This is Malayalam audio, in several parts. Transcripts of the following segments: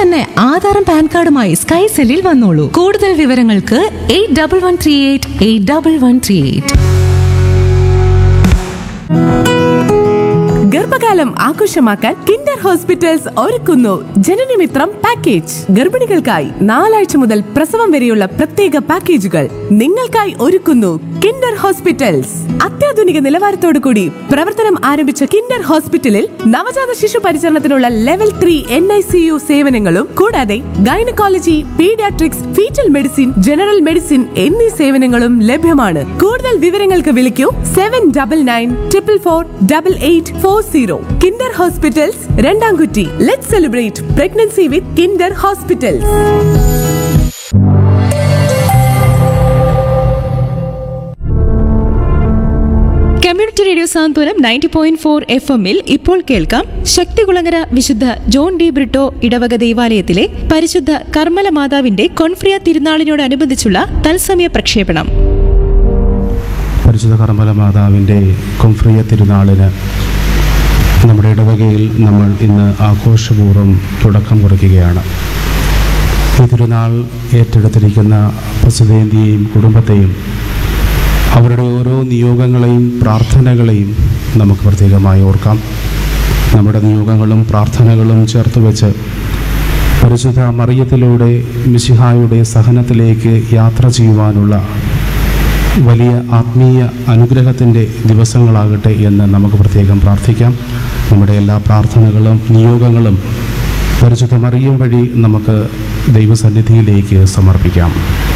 തന്നെ ആധാറും പാൻ കാർഡുമായി സ്കൈ സെല്ലിൽ വന്നോളൂ കൂടുതൽ വിവരങ്ങൾക്ക് eight double one three eight eight double one three eight ഗർഭകാലം ആഘോഷമാക്കാൻ കിൻഡർ ഹോസ്പിറ്റൽസ് ഒരുക്കുന്നു ജനനമിത്രം പാക്കേജ് ഗർഭിണികൾക്കായി നാലാഴ്ച മുതൽ പ്രസവം വരെയുള്ള പ്രത്യേക പാക്കേജുകൾ നിങ്ങൾക്കായി ഒരുക്കുന്നു കിൻഡർ ഹോസ്പിറ്റൽസ് അത്യാധുനിക നിലവാരത്തോടു കൂടി പ്രവർത്തനം ആരംഭിച്ച കിൻഡർ ഹോസ്പിറ്റലിൽ നവജാത ശിശു പരിചരണത്തിനുള്ള level three N I C U സേവനങ്ങളും കൂടാതെ gynaecology paediatrics fetal medicine general medicine എന്നീ സേവനങ്ങളും ലഭ്യമാണ് കൂടുതൽ വിവരങ്ങൾക്ക് വിളിക്കൂ seven double nine triple four double eight four zero Kinder hospitals രണ്ടാംകുറ്റി let celebrate pregnancy with Kinder hospitals community radio Santhwanam ninety point four F എമ്മിൽ ഇപ്പോൾ കേൾക്കാം ശക്തികുളങ്ങര വിശുദ്ധ ജോൺ ഡി ബ്രിട്ടോ ഇടവക ദേവാലയത്തിലെ പരിശുദ്ധ കർമ്മല മാതാവിന്റെ കൊൻഫ്രിയ തിരുനാളിനോടനുബന്ധിച്ചുള്ള തത്സമയ പ്രക്ഷേപണം പരിശുദ്ധ കർമ്മല മാതാവിൻ്റെ കൊംഫ്രിയ തിരുനാളിന് നമ്മുടെ ഇടവകയിൽ നമ്മൾ ഇന്ന് ആഘോഷപൂർവ്വം തുടക്കം കുറിക്കുകയാണ് ഈ തിരുനാൾ ഏറ്റെടുത്തിരിക്കുന്ന പ്രസിദ്ധേന്തിയെയും കുടുംബത്തെയും അവരുടെ ഓരോ നിയോഗങ്ങളെയും പ്രാർത്ഥനകളെയും നമുക്ക് പ്രത്യേകമായി ഓർക്കാം നമ്മുടെ നിയോഗങ്ങളും പ്രാർത്ഥനകളും ചേർത്ത് വെച്ച് പരിശുദ്ധ മറിയത്തിലൂടെ മിശിഹായുടെ സഹനത്തിലേക്ക് യാത്ര ചെയ്യുവാനുള്ള വലിയ ആത്മീയ അനുഗ്രഹത്തിൻ്റെ ദിവസങ്ങളാകട്ടെ എന്ന് നമുക്ക് പ്രത്യേകം പ്രാർത്ഥിക്കാം നമ്മുടെ എല്ലാ പ്രാർത്ഥനകളും നിയോഗങ്ങളും പരിശുദ്ധ മറിയം വഴി നമുക്ക് ദൈവസന്നിധിയിലേക്ക് സമർപ്പിക്കാം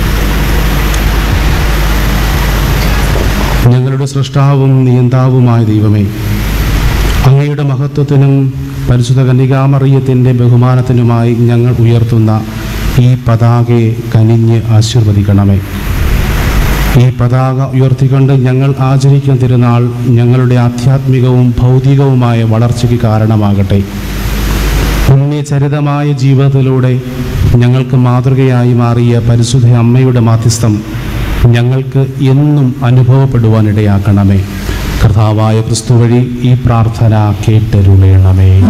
ഞങ്ങളുടെ സൃഷ്ടാവും നിയന്താവുമായ ദൈവമേ അങ്ങയുടെ മഹത്വത്തിനും പരിശുദ്ധ കന്യകാമറിയത്തിൻ്റെ ബഹുമാനത്തിനുമായി ഞങ്ങൾ ഉയർത്തുന്ന ഈ പതാകയെ കനിഞ്ഞ് ആശീർവദിക്കണമേ ഈ പതാക ഉയർത്തിക്കൊണ്ട് ഞങ്ങൾ ആചരിക്കുന്ന തിരുനാൾ ഞങ്ങളുടെ ആധ്യാത്മികവും ഭൗതികവുമായ വളർച്ചയ്ക്ക് കാരണമാകട്ടെ പുണ്യചരിതമായ ജീവിതത്തിലൂടെ ഞങ്ങൾക്ക് മാതൃകയായി മാറിയ പരിശുദ്ധ അമ്മയുടെ മാധ്യസ്ഥം ഞങ്ങൾക്ക് എന്നും അനുഭവപ്പെടുവാനിടയാക്കണമേ കർത്താവായ ക്രിസ്തു വഴി ഈ പ്രാർത്ഥന കേട്ടരുളയണമേ